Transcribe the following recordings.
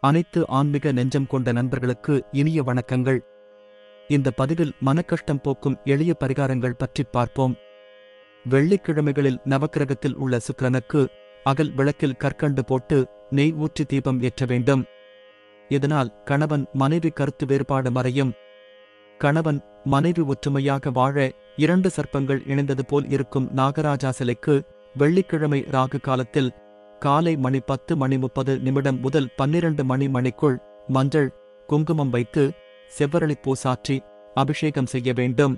அனைத்து ஆன்மீக நெஞ்சம் கொண்ட நண்பர்களுக்கு இனிய வணக்கங்கள் இந்த பதிவில் மனக்கஷ்டம் போக்கும் எளிய பரிகாரங்கள் பற்றிப் பார்ப்போம் வெள்ளிக்கிழமைகளில் நவக்கிரகத்தில் உள்ள சுக்கிரனுக்கு அகல் விளக்கில் கற்கண்டு போட்டு நெய் ஊற்றி தீபம் ஏற்ற வேண்டும் இதனால் கணவன் மனைவி கருத்து வேறுபாடு மறையும் கணவன் மனைவி ஒற்றுமையாக வாழ இரண்டு சர்ப்பங்கள் இணைந்தது போல் இருக்கும் நாகராஜா சிலைக்கு வெள்ளிக்கிழமை ராகு காலத்தில் காலை மணி பத்து மணி முப்பது நிமிடம் முதல் பன்னிரண்டு மணி மணிக்குள் மஞ்சள் குங்குமம் வைத்து செவ்வரளி பூசாற்றி அபிஷேகம் செய்ய வேண்டும்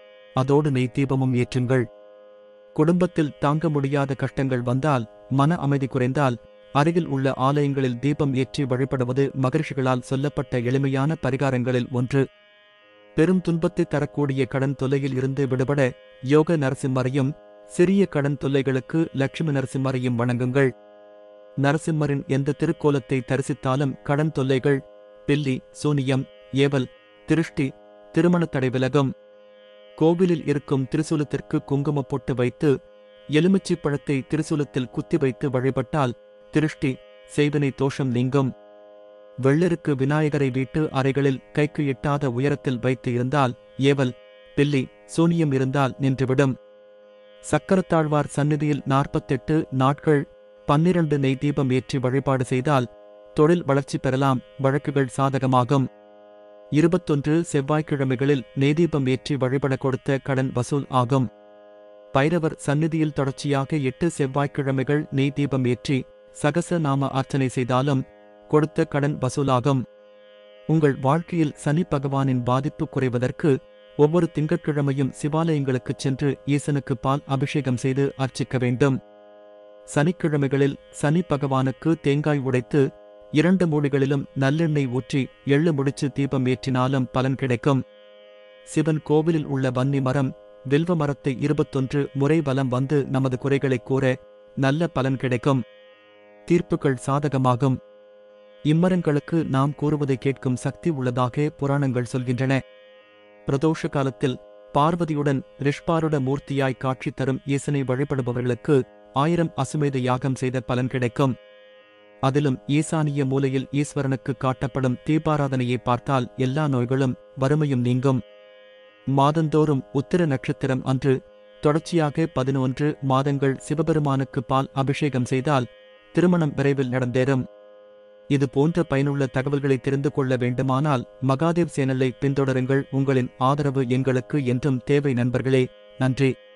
அதோடு நெய் தீபமும் ஏற்றுங்கள் குடும்பத்தில் தாங்க முடியாத கஷ்டங்கள் வந்தால் மன அமைதி குறைந்தால் அருகில் உள்ள ஆலயங்களில் தீபம் ஏற்றி வழிபடுவது மகரிஷிகளால் சொல்லப்பட்ட எளிமையான பரிகாரங்களில் ஒன்று பெரும் துன்பத்தை தரக்கூடிய கடன் தொல்லையில் இருந்து விடுபட யோக நரசிம்மரையும் சிறிய கடன் தொல்லைகளுக்கு லட்சுமி நரசிம்மரையும் வணங்குங்கள் நரசிம்மரின் எந்த திருக்கோலத்தை தரிசித்தாலும் கடன் தொல்லைகள் பில்லி சூனியம் ஏவல் திருஷ்டி திருமணத் தடை விலகும் கோவிலில் இருக்கும் திரிசூலத்திற்கு குங்குமப் பொட்டு வைத்து எலுமிச்சைப் பழத்தை திரிசூலத்தில் குத்தி வைத்து வழிபட்டால் திருஷ்டி செய்வினை தோஷம் நீங்கும் வெள்ளருக்கு விநாயகரை வீட்டு அறைகளில் கைக்கு எட்டாத உயரத்தில் வைத்து இருந்தால் ஏவல் பில்லி சூனியம் இருந்தால் நின்றுவிடும் சக்கரத்தாழ்வார் சந்நிதியில் நாற்பத்தெட்டு நாட்கள் பன்னிரண்டு நெய் தீபம் ஏற்றி வழிபாடு செய்தால் தொழில் வளர்ச்சி பெறலாம் வழக்குகள் சாதகமாகும் இருபத்தொன்று செவ்வாய்க்கிழமைகளில் நெய்தீபம் ஏற்றி வழிபட கொடுத்த கடன் வசூல் ஆகும் பைரவர் சந்நிதியில் தொடர்ச்சியாக எட்டு செவ்வாய்க்கிழமைகள் நெய் தீபம் ஏற்றி சகச நாம அர்ச்சனை செய்தாலும் கொடுத்த கடன் வசூலாகும் உங்கள் வாழ்க்கையில் சனி பகவானின் பாதிப்பு குறைவதற்கு ஒவ்வொரு திங்கட்கிழமையும் சிவாலயங்களுக்குச் சென்று ஈசனுக்கு பால் அபிஷேகம் செய்து அர்ச்சிக்க வேண்டும் சனிக்கிழமைகளில் சனி பகவானுக்கு தேங்காய் உடைத்து இரண்டு மூடிகளிலும் நல்லெண்ணெய் ஊற்றி எள்ளு முடிச்சு தீபம் ஏற்றினாலும் பலன் கிடைக்கும் சிவன் கோவிலில் உள்ள வன்னி மரம் வில்வ மரத்தை இருபத்தொன்று முறை வலம் வந்து நமது குறைகளைக் கூற நல்ல பலன் கிடைக்கும் தீர்ப்புகள் சாதகமாகும் இம்மரங்களுக்கு நாம் கூறுவதை கேட்கும் சக்தி உள்ளதாக புராணங்கள் சொல்கின்றன பிரதோஷ காலத்தில் பார்வதியுடன் ரிஷ்பாருட மூர்த்தியாய் காட்சி தரும் ஈசனை வழிபடுபவர்களுக்கு ஆயிரம் அசுமேத யாகம் செய்த பலன் கிடைக்கும் அதிலும் ஈசானிய மூலையில் ஈஸ்வரனுக்கு காட்டப்படும் தீபாராதனையை பார்த்தால் எல்லா நோய்களும் வறுமையும் நீங்கும் மாதந்தோறும் உத்திர நட்சத்திரம் அன்று தொடர்ச்சியாக பதினொன்று மாதங்கள் சிவபெருமானுக்கு பால் அபிஷேகம் செய்தால் திருமணம் விரைவில் நடந்தேறும் இது போன்ற பயனுள்ள தகவல்களை தெரிந்து கொள்ள வேண்டுமானால் மகாதேவ் சேனலை பின்தொடருங்கள் உங்களின் ஆதரவு எங்களுக்கு என்றும் தேவை நண்பர்களே நன்றி